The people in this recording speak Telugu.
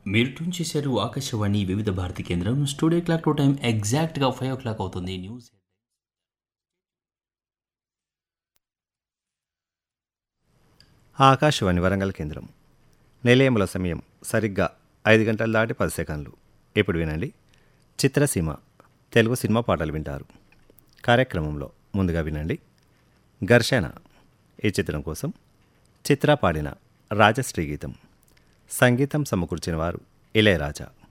మీరు ట్యూన్ చేశారు ఆకాశవాణి వివిధ భారతి కేంద్రం స్టూడియో క్లాక్ టైం ఎగ్జాక్ట్గా ఫైవ్ ఓ క్లాక్ అవుతుంది న్యూస్ ఆకాశవాణి వరంగల్ కేంద్రం నిలయముల సమయం సరిగ్గా ఐదు గంటల దాటి పది సెకండ్లు ఇప్పుడు వినండి చిత్రసీమ తెలుగు సినిమా పాటలు వింటారు కార్యక్రమంలో ముందుగా వినండి ఘర్షణ ఈ చిత్రం కోసం చిత్ర పాడిన రాజశ్రీ గీతం సంగీతం సమకూర్చిన వారు ఇళయరాజా